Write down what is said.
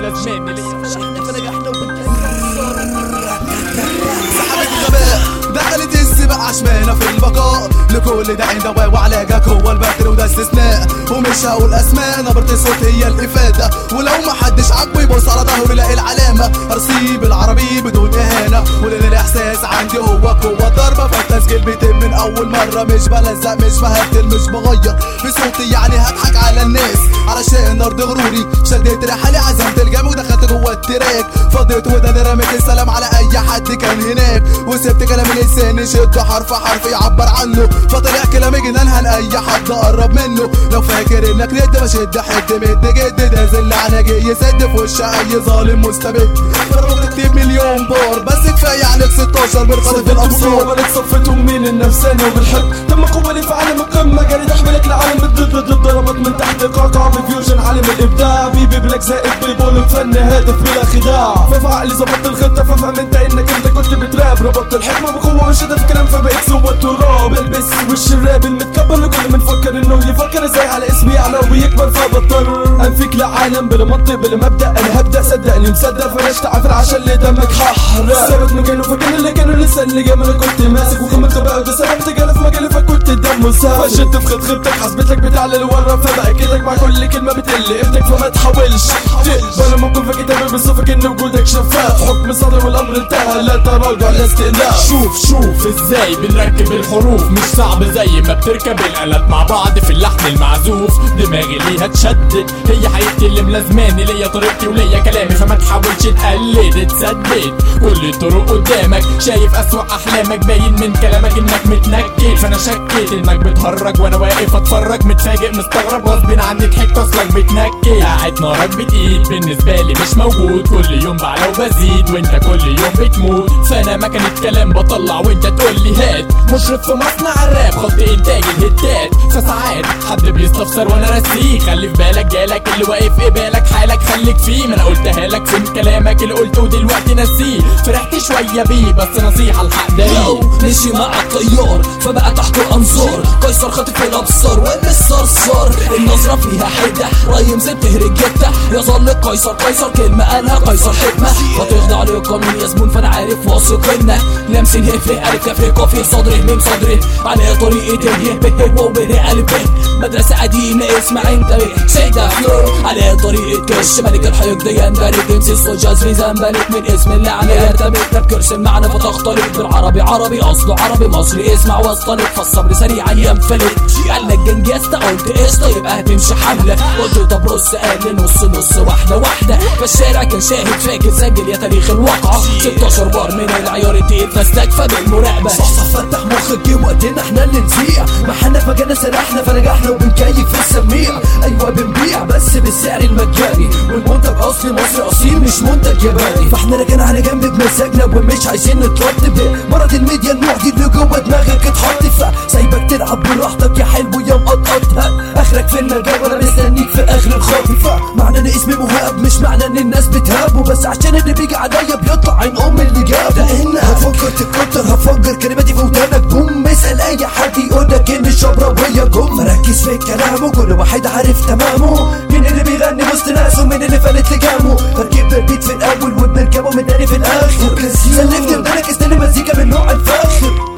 ملازماني ليا فنجحنا سحبت الغباء دخلت السباق عشمانة في البقاء لكل ده دواء وعلاجك هو البتر وده استثناء ومش هقول اسماء نبرة الصوت هي الافادة ولو ما حدش عاجبه يبص على ظهره يلاقي العلامة ارسيه بالعربي بدون اهانة ولان الاحساس عندي هو قوة ضربة فالتسجيل بيتم من اول مرة مش بلزق مش بهدل مش بغير في صوتي يعني هضحك على الناس علشان ارض غروري شديت رحالي عزمت الجام ودخلت جوه التراك فضيت وداني رميت السلام على اي حد كان هناك وسبت كلام لساني شد حرف حرف يعبر عنه فطلع كلامي جنان هل اي حد قرب منه لو فاكر انك ند بشد حد مد جد ده زل عناجي يسد في وش اي ظالم مستبد فرغت كتير مليون بار بس كفايه عليك 16 من قذف الابصار ملك صفتهم من النفسانة وبالحب تم قوة لفعل مقمة جري تحملك لعالم الضد ضد ضربت من تحت قاقع بفيوجن عالم الابداع بيبي بلاك زائد بيبول فن هادف بلا خداع ففي عقلي ظبطت الخطة ففهم انت انك انت كنت بتراب ربطت الحكمة بقوة وشدة في كلام فبقيت سوى التراب البس وش الراب المتكبر لكل من فكر انه يفكر ازاي على اسمي يعلى ويكبر فبضطر انفيك لعالم بلا منطق بلا مبدأ انا هبدأ صدقني مصدق فلاشت عفر عشان اللي دمك ححرق ثابت مكانه فكان اللي كانوا لسه اللي جاي ما انا كنت ماسك وكملت بقى وده سبب تجارة في مجالي فكنت الدم مسافر فشلت في خد خيبتك حسبت لك بتعلى لورا فبأكدك مع كل كلمة بتقل قيمتك فما تحاولش تقبل لما اكون في كتابي بصفك ان وجودك شفاف حكم صدر والامر انتهى لا تراجع لا استئناف شوف شوف ازاي بنركب الحروف مش صعب زي ما بتركب الالات مع بعض في اللحن المعزوف دماغي ليها تشدد هي حياتي اللي ملازماني ليا طريقتي وليا كلامي فما تحاولش تقلد اتسدد كل الطرق قدامك شايف اسوأ احلامك باين من كلامك انك متنكد فانا شكيت انك بتهرج وانا واقف اتفرج متفاجئ مستغرب غصب عني ضحكت اصلك بتنكد قاعد نارك بتقيد بالنسبه لي مش موجود كل يوم بعلى وبزيد وانت كل يوم بتموت فانا مكنة كلام بطلع وانت تقول لي هات مشرف في مصنع الراب خط انتاج الهتات فساعات حد بيستفسر وانا راسيه خلي في بالك جالك اللي واقف ايه بالك حالك خليك فيه ما انا قلتها لك فين كلامك اللي قلته دلوقتي نسيه فرحت شويه بيه بس نصيحه الحق ده لو مشي مع الطيار فبقى تحت الانظار قيصر خاطف الابصار والمش صرصار النظرة فيها حدة ريم زي بتهرج جدة يظل قيصر قيصر كلمة قالها قيصر حكمة فتخضع للقانون يا زبون فانا عارف واثق انك لمسين هفه الف كفه كفه صدره ميم صدره على طريقة اليه به هو به الف به مدرسة قديمة اسمع انت به سيدة فلور على طريقة كش ملك الحيق دي يندرج امسي الصجاز في زنبلك من اسم الله عليه يرتبك تبكرس المعنى فتختلط بالعربي عربي اصله عربي مصري اسمع واصطلق فالصبر سريعا ينفلت قال لك جنجستا قلت قشطة يبقى هتمشي حملة قلت طب رص قال لي نص نص واحدة واحدة فالشارع كان شاهد فاكر سجل يا تاريخ الواقعة 16 بار من العيار التقيل فاستكفى بالمراقبة صح فتح مخك جه وقتنا احنا اللي نذيع ما احنا فجأنا سرحنا فنجحنا وبنكيف في السميع ايوه بنبيع بس بالسعر المجاني والمنتج اصلي مصري اصيل مش منتج ياباني فاحنا راجعين على جنب بمزاجنا ومش عايزين نترتب مرض الميديا المعدي اللي جوه دماغك اتحط فسايبك تلعب براحتك يا حلو يا مقطقطها اخرك في المجال وانا مستنيك في اخر الخاطفة معنى ان اسمي مهاب مش معنى ان الناس بتهابه بس عشان اللي بيجي عليا بيطلع عين ام اللي جابه لان هتفكر تتكتر هفجر كلماتي في ودانك بوم اسال اي حد يقولك ان الشبراوية جم ركز في كلامه كل واحد عارف تمامه مين اللي بيغني وسط ناسه مين اللي فلت لجامه فركبنا البيت في الاول وبنركبه من تاني في الاخر سلفت ودانك استنى مزيكا من نوع الفاخر